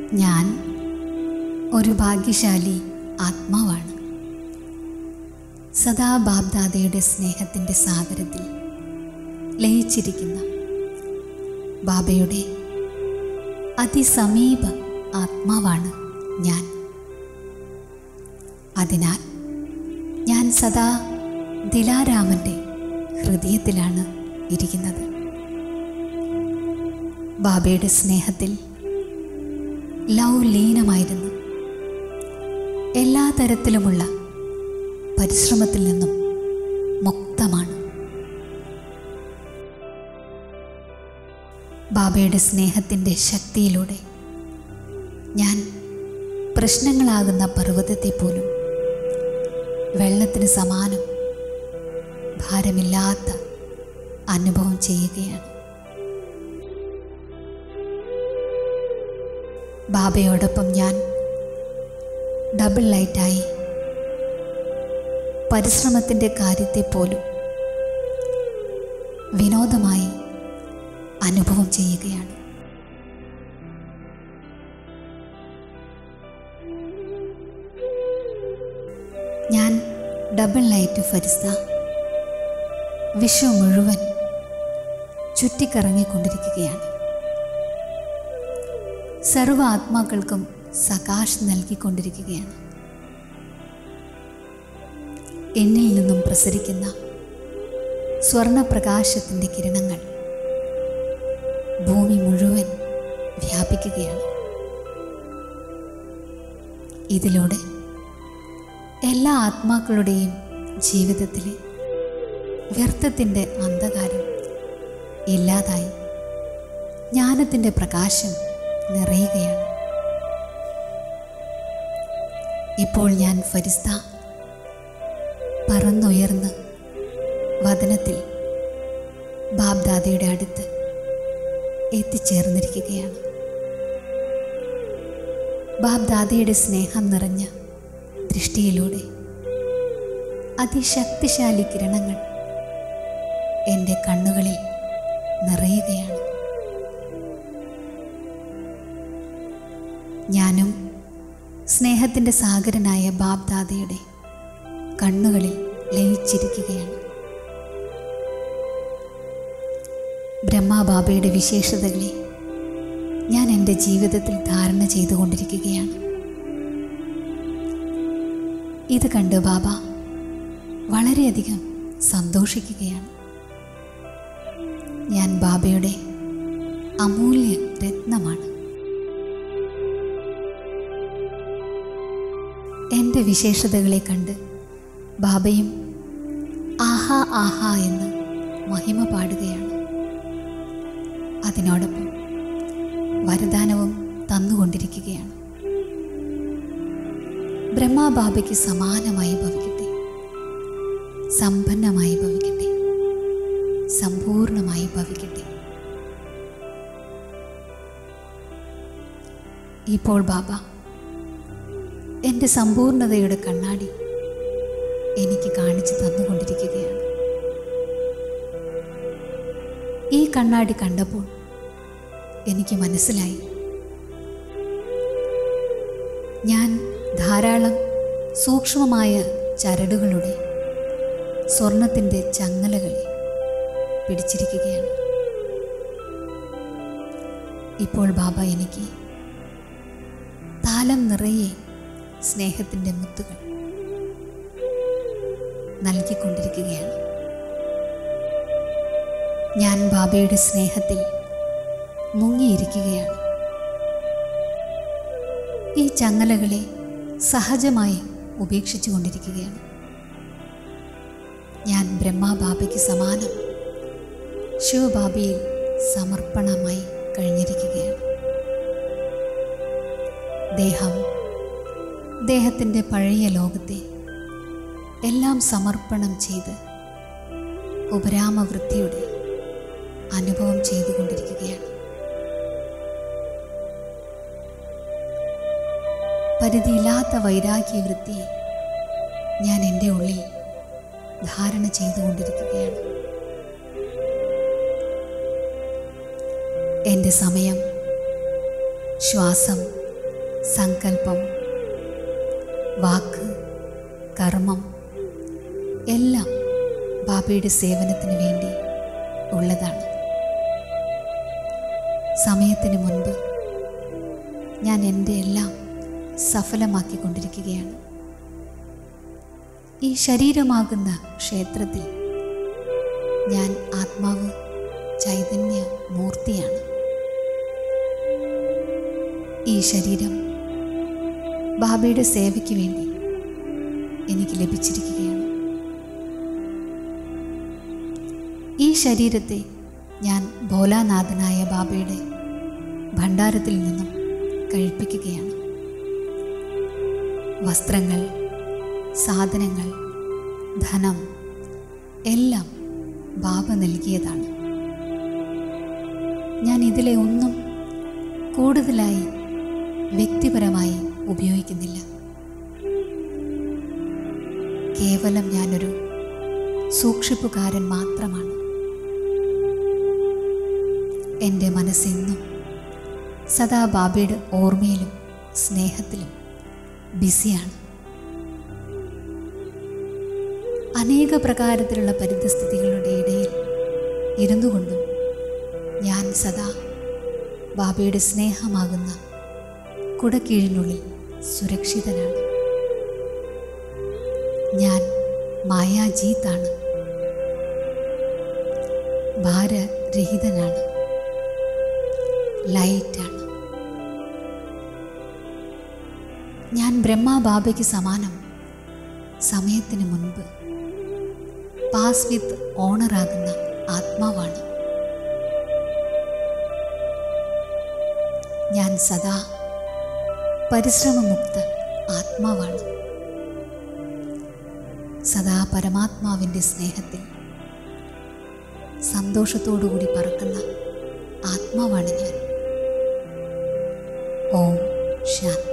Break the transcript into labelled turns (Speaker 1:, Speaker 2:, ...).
Speaker 1: ഞാൻ ഒരു ഭാഗ്യശാലി ആത്മാവാണ് സദാ ബാബ്ദാദയുടെ സ്നേഹത്തിൻ്റെ സാഗരത്തിൽ ലയിച്ചിരിക്കുന്ന ബാബയുടെ അതിസമീപ ആത്മാവാണ് ഞാൻ അതിനാൽ ഞാൻ സദാ ദിലാരാമൻ്റെ ഹൃദയത്തിലാണ് ഇരിക്കുന്നത് ബാബയുടെ സ്നേഹത്തിൽ ലവ് ലീനമായിരുന്നു എല്ലാ തരത്തിലുമുള്ള പരിശ്രമത്തിൽ നിന്നും മുക്തമാണ് ബാബയുടെ സ്നേഹത്തിൻ്റെ ശക്തിയിലൂടെ ഞാൻ പ്രശ്നങ്ങളാകുന്ന പർവ്വതത്തെ പോലും വെള്ളത്തിന് സമാനം ഭാരമില്ലാത്ത അനുഭവം ചെയ്യുകയാണ് ബാബയോടൊപ്പം ഞാൻ ഡബിൾ ലൈറ്റായി പരിശ്രമത്തിൻ്റെ കാര്യത്തെ പോലും വിനോദമായി അനുഭവം ചെയ്യുകയാണ് ഞാൻ ഡബിൾ ലൈറ്റ് ഫരിസ്ത വിശ്വം മുഴുവൻ ചുറ്റിക്കറങ്ങിക്കൊണ്ടിരിക്കുകയാണ് സർവ ആത്മാക്കൾക്കും സകാശ് നൽകിക്കൊണ്ടിരിക്കുകയാണ് എന്നിൽ നിന്നും പ്രസരിക്കുന്ന സ്വർണപ്രകാശത്തിൻ്റെ കിരണങ്ങൾ ഭൂമി മുഴുവൻ വ്യാപിക്കുകയാണ് ഇതിലൂടെ എല്ലാ ആത്മാക്കളുടെയും ജീവിതത്തിലെ വ്യർത്ഥത്തിൻ്റെ അന്ധകാരം ഇല്ലാതായി ജ്ഞാനത്തിൻ്റെ പ്രകാശം നിറയുകയാണ് ഇപ്പോൾ ഞാൻ ഫരിസ്ത പറന്നുയർന്ന് വദനത്തിൽ ബാബ്ദാദയുടെ അടുത്ത് എത്തിച്ചേർന്നിരിക്കുകയാണ് ബാബ്ദാദയുടെ സ്നേഹം നിറഞ്ഞ ദൃഷ്ടിയിലൂടെ അതിശക്തിശാലി കിരണങ്ങൾ എൻ്റെ കണ്ണുകളിൽ നിറയുകയാണ് ഞാനും സ്നേഹത്തിൻ്റെ സാഗരനായ ബാബ്ദാദയുടെ കണ്ണുകളിൽ ലയിച്ചിരിക്കുകയാണ് ബ്രഹ്മാബാബയുടെ വിശേഷതകളെ ഞാൻ എൻ്റെ ജീവിതത്തിൽ ധാരണ ചെയ്തുകൊണ്ടിരിക്കുകയാണ് ഇത് കണ്ട് ബാബ വളരെയധികം സന്തോഷിക്കുകയാണ് ഞാൻ ബാബയുടെ അമൂല്യ രത്നമാണ് എൻ്റെ വിശേഷതകളെ കണ്ട് ബാബയും ആഹാ ആഹാ എന്ന് മഹിമ പാടുകയാണ് അതിനോടൊപ്പം വരദാനവും തന്നുകൊണ്ടിരിക്കുകയാണ് ബ്രഹ്മാബാബയ്ക്ക് സമാനമായി ഭവിക്കട്ടെ സമ്പന്നമായി ഭവിക്കട്ടെ സമ്പൂർണമായി ഭവിക്കട്ടെ ഇപ്പോൾ ബാബ എൻ്റെ സമ്പൂർണതയുടെ കണ്ണാടി എനിക്ക് കാണിച്ചു തന്നുകൊണ്ടിരിക്കുകയാണ് ഈ കണ്ണാടി കണ്ടപ്പോൾ എനിക്ക് മനസ്സിലായി ഞാൻ ധാരാളം സൂക്ഷ്മമായ ചരടുകളുടെ സ്വർണത്തിൻ്റെ ചങ്ങലകളെ പിടിച്ചിരിക്കുകയാണ് ഇപ്പോൾ ബാബ എനിക്ക് താലം നിറയെ സ്നേഹത്തിൻ്റെ മുത്തുകൾ നൽകിക്കൊണ്ടിരിക്കുകയാണ് ഞാൻ ബാബയുടെ സ്നേഹത്തിൽ മുങ്ങിയിരിക്കുകയാണ് ഈ ചങ്ങലകളെ സഹജമായി ഉപേക്ഷിച്ചു കൊണ്ടിരിക്കുകയാണ് ഞാൻ ബ്രഹ്മാബാബയ്ക്ക് സമാനം ശിവബാബയിൽ സമർപ്പണമായി കഴിഞ്ഞിരിക്കുകയാണ് ദേഹം ദേഹത്തിൻ്റെ പഴയ ലോകത്തെ എല്ലാം സമർപ്പണം ചെയ്ത് ഉപരാമവൃത്തിയുടെ അനുഭവം ചെയ്തുകൊണ്ടിരിക്കുകയാണ് പരിധിയില്ലാത്ത വൈരാഗ്യവൃത്തിയെ ഞാൻ എൻ്റെ ഉള്ളിൽ ധാരണ ചെയ്തുകൊണ്ടിരിക്കുകയാണ് എൻ്റെ സമയം ശ്വാസം സങ്കല്പം വാക്ക് കർമ്മം എല്ലാം ബാബയുടെ സേവനത്തിന് വേണ്ടി ഉള്ളതാണ് സമയത്തിന് മുൻപ് ഞാൻ എൻ്റെ എല്ലാം സഫലമാക്കിക്കൊണ്ടിരിക്കുകയാണ് ഈ ശരീരമാകുന്ന ക്ഷേത്രത്തിൽ ഞാൻ ആത്മാവ് ചൈതന്യ മൂർത്തിയാണ് ഈ ശരീരം ബാബയുടെ സേവയ്ക്ക് വേണ്ടി എനിക്ക് ലഭിച്ചിരിക്കുകയാണ് ഈ ശരീരത്തെ ഞാൻ ഭോലാനാഥനായ ബാബയുടെ ഭണ്ഡാരത്തിൽ നിന്നും കഴിപ്പിക്കുകയാണ് വസ്ത്രങ്ങൾ സാധനങ്ങൾ ധനം എല്ലാം ബാബ നൽകിയതാണ് ഞാൻ ഇതിലെ ഒന്നും കൂടുതലായി വ്യക്തിപരമായി ഉപയോഗിക്കുന്നില്ല കേവലം ഞാനൊരു സൂക്ഷിപ്പുകാരൻ മാത്രമാണ് എൻ്റെ മനസ്സെന്നും സദാ ബാബയുടെ ഓർമ്മയിലും സ്നേഹത്തിലും ബിസിയാണ് അനേക പ്രകാരത്തിലുള്ള പരിതസ്ഥിതികളുടെ ഇടയിൽ ഇരുന്നു കൊണ്ടും ഞാൻ സദാ ബാബയുടെ സ്നേഹമാകുന്ന കുടക്കീഴിനുള്ളിൽ സുരക്ഷിതനാണ് ഞാൻ മായാജീത്താണ് ഭാരരഹിതനാണ് ലൈറ്റാണ് ഞാൻ ബ്രഹ്മാബാബയ്ക്ക് സമാനം സമയത്തിന് മുൻപ് പാസ് വിത്ത് ഓണറാകുന്ന ആത്മാവാണ് ഞാൻ സദാ പരിശ്രമമുക്ത ആത്മാവാണ് സദാ പരമാത്മാവിൻ്റെ സ്നേഹത്തിൽ സന്തോഷത്തോടുകൂടി പറക്കുന്ന ആത്മാവാണ് ഞാൻ ഓം ശാന്തി